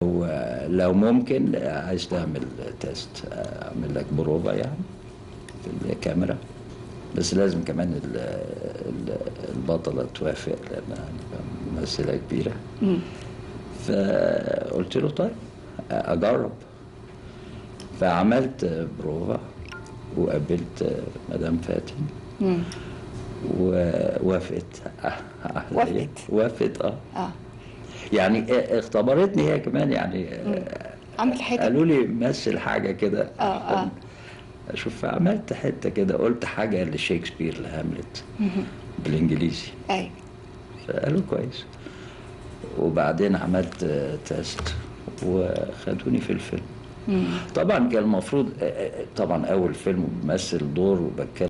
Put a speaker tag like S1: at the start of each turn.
S1: لو ممكن عايز تعمل تيست اعمل لك بروفا يعني في الكاميرا بس لازم كمان ال- ال- البطلة توافق لأنها ممثلة كبيرة فقلت له طيب أجرب فعملت بروفا وقابلت مدام فاتن ووافقت
S2: وافقت.
S1: وافقت اه
S2: اه
S1: يعني اختبرتني هي كمان يعني
S2: عمل حاجه
S1: قالوا لي مثل حاجه كده
S2: اه اه
S1: اشوف عملت حته كده قلت حاجه لشكسبير لهاملت بالانجليزي
S2: ايوه
S1: فقالوا كويس وبعدين عملت آه، تيست وخدوني في الفيلم طبعا كان المفروض آه، آه، طبعا اول فيلم بمثل دور وبتكلم